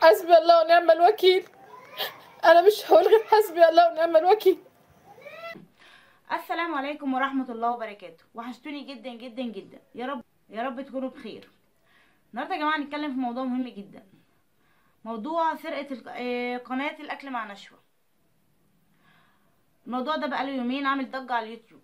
حسبي الله ونعم الوكيل انا مش هقول غير حسبي الله ونعم الوكيل السلام عليكم ورحمة الله وبركاته وحشتوني جدا جدا جدا يا رب يا رب تكونوا بخير النهارده يا جماعة هنتكلم في موضوع مهم جدا موضوع سرقة الق- آه، قناة الأكل مع نشوة الموضوع ده بقاله يومين عامل ضجة على اليوتيوب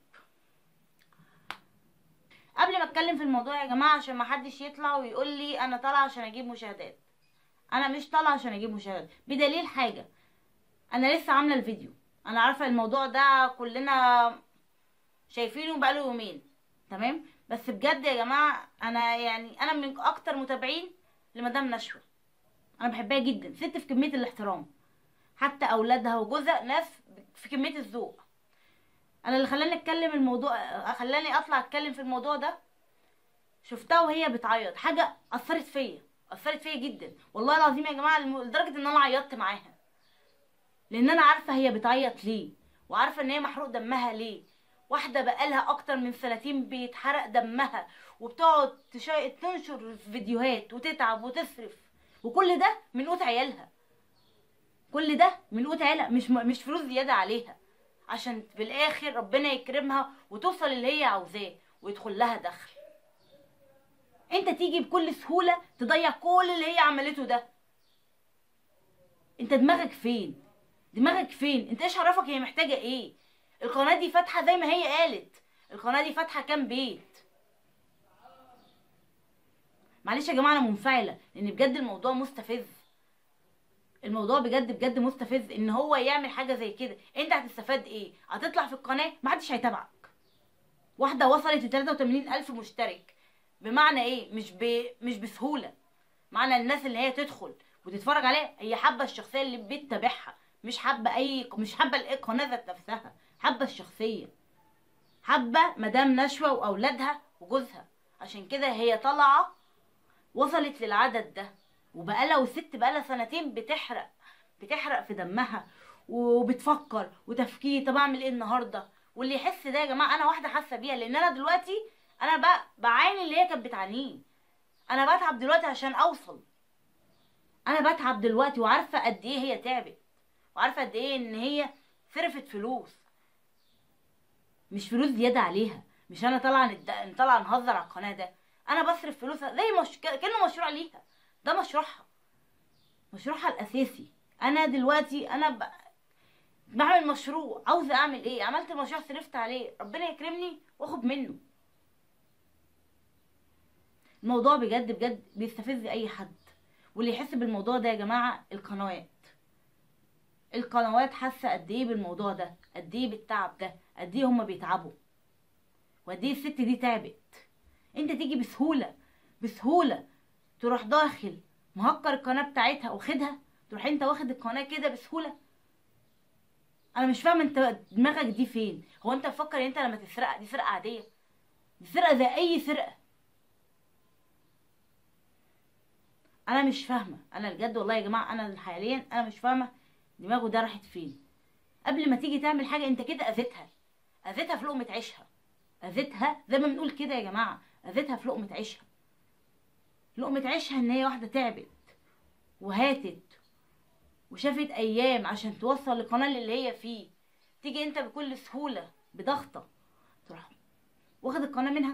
قبل ما اتكلم في الموضوع يا جماعة عشان ما حدش يطلع ويقول لي انا طالعة عشان اجيب مشاهدات انا مش طالعة عشان اجيب مشاهدات بدليل حاجة انا لسه عاملة الفيديو انا عارفة الموضوع ده كلنا شايفينه بقاله يومين تمام بس بجد يا جماعه انا يعني انا من اكتر متابعين لمدام نشوى انا بحبها جدا ست في كميه الاحترام حتى اولادها وجوزها ناس في كميه الذوق انا اللي خلاني اتكلم الموضوع خلاني اطلع اتكلم في الموضوع ده شفتها وهي بتعيط حاجه اثرت فيا اثرت فيا جدا والله العظيم يا جماعه الم- لدرجه ان انا عيطت معاها لان انا عارفه هي بتعيط ليه وعارفه ان هي محروق دمها ليه واحده بقالها اكتر من سنتين بيتحرق دمها وبتقعد تشا- تنشر فيديوهات وتتعب وتصرف وكل ده من قوت عيالها كل ده من قوت عيالها مش مش فلوس زياده عليها عشان في الاخر ربنا يكرمها وتوصل اللي هي عاوزاه ويدخل لها دخل انت تيجي بكل سهوله تضيع كل اللي هي عملته ده انت دماغك فين دماغك فين انت ايش عرفك هي محتاجه ايه القناه دي فاتحه زي ما هي قالت القناه دي فاتحه كام بيت معلش يا جماعه انا منفعله لان بجد الموضوع مستفز الموضوع بجد بجد مستفز ان هو يعمل حاجه زي كده انت هتستفاد ايه هتطلع في القناه محدش هيتابعك واحده وصلت ل 83 الف مشترك بمعنى ايه مش ب... مش بسهوله معنى الناس اللي هي تدخل وتتفرج عليها هي حابه الشخصيه اللي بتتابعها مش حابه اي مش حابه الايه القناه ذات نفسها حابه الشخصيه حابه مدام نشوى واولادها وجوزها عشان كده هي طالعه وصلت للعدد ده وبقالها والست بقالها سنتين بتحرق بتحرق في دمها وبتفكر وتفكير طب اعمل ايه النهارده واللي يحس ده يا جماعه انا واحده حاسه بيها لان انا دلوقتي انا بقى بعاني اللي هي كانت بتعانيه انا بتعب دلوقتي عشان اوصل انا بتعب دلوقتي وعارفه قد ايه هي تعبت وعارفه قد ايه ان هي صرفت فلوس مش فلوس زياده عليها مش انا طالعه ند... طالعه نهزر على القناه ده انا بصرف فلوسها زي مش... كانه مشروع ليها ده مشروعها مشروعها الاساسي انا دلوقتي انا ب... بعمل مشروع عاوزه اعمل ايه عملت المشروع صرفت عليه ربنا يكرمني واخد منه الموضوع بجد بجد بيستفز اي حد واللي يحس بالموضوع ده يا جماعه القنوات القنوات حاسه قد ايه بالموضوع ده قد ايه بالتعب ده قد ايه هما بيتعبوا وقد ايه الست دي تعبت انت تيجي بسهوله بسهوله تروح داخل مهكر القناه بتاعتها واخدها تروح انت واخد القناه كده بسهوله انا مش فاهمه انت دماغك دي فين هو انت مفكر ان انت لما تسرق دي سرقه عاديه دي سرقه زي اي سرقه انا مش فاهمه انا بجد والله يا جماعه انا حاليا انا مش فاهمه دماغه ده راحت فين قبل ما تيجي تعمل حاجه انت كده اذيتها اذيتها في لقمه عيشها اذيتها زي ما بنقول كده يا جماعه اذيتها في لقمه عيشها لقمه عيشها ان هي واحده تعبت وهاتت وشافت ايام عشان توصل للقناه اللي هي فيه تيجي انت بكل سهوله بضغطه تروح واخد القناه منها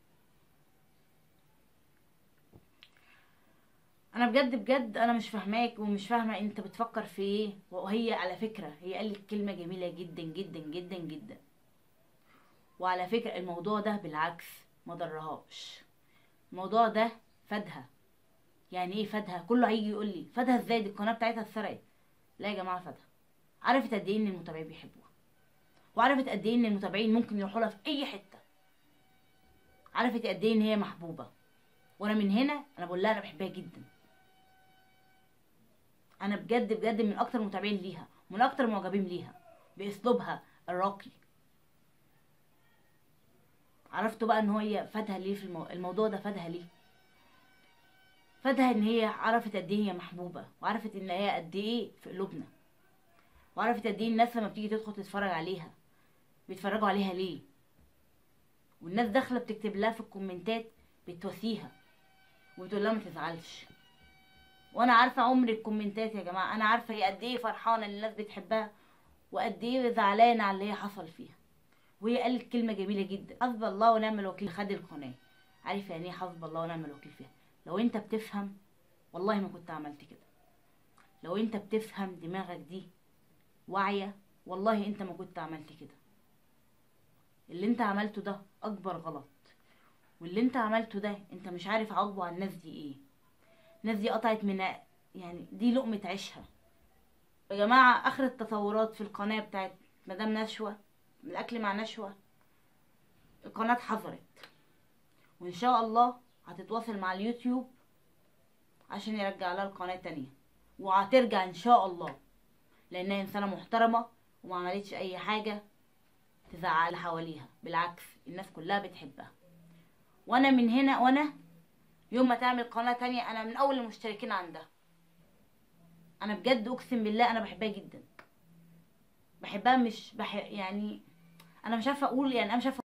انا بجد بجد انا مش فاهماك ومش فاهمه انت بتفكر في ايه وهي على فكره هي قالت كلمه جميله جدا جدا جدا جدا وعلى فكره الموضوع ده بالعكس ما ضرهاش الموضوع ده فادها يعني ايه فادها كله هيجي يقول لي فادها ازاي دي القناه بتاعتها اتسرقت لا يا جماعه فادها عرفت قد ايه ان المتابعين بيحبوها وعرفت قد ايه ان المتابعين ممكن يروحوا لها في اي حته عرفت قد ايه ان هي محبوبه وانا من هنا انا بقول لها انا بحبها جدا انا بجد بجد من اكتر المتابعين ليها ومن اكتر المعجبين ليها باسلوبها الراقي عرفتوا بقى ان هي فادها ليه في المو... الموضوع ده فادها ليه فادها ان هي عرفت قد ايه هي محبوبه وعرفت ان هي قد ايه في قلوبنا وعرفت قد ايه الناس لما بتيجي تدخل تتفرج عليها بيتفرجوا عليها ليه والناس داخله بتكتب لها في الكومنتات بتواسيها وبتقول لها ما تزعلش وانا عارفه عمر الكومنتات يا جماعه انا عارفه هي قد ايه فرحانه ان الناس بتحبها وقد ايه زعلانه على اللي هي حصل فيها وهي قالت كلمه جميله جدا حسب الله ونعم الوكيل خد القناه عارف يعني ايه حسب الله ونعم الوكيل فيها لو انت بتفهم والله ما كنت عملت كده لو انت بتفهم دماغك دي واعيه والله انت ما كنت عملت كده اللي انت عملته ده اكبر غلط واللي انت عملته ده انت مش عارف عاقبه على الناس دي ايه الناس دي قطعت من يعني دي لقمة عيشها يا جماعة اخر التطورات في القناة بتاعت مدام نشوة الاكل مع نشوة القناة اتحظرت وان شاء الله هتتواصل مع اليوتيوب عشان يرجع لها القناة تانية وهترجع ان شاء الله لانها انسانة محترمة وما عملتش اي حاجة تزعل اللي حواليها بالعكس الناس كلها بتحبها وانا من هنا وانا يوم ما تعمل قناة تانية انا من اول المشتركين عندها انا بجد اقسم بالله انا بحبها جدا بحبها مش بح يعني انا مش عارفه اقول يعني انا مش عارفه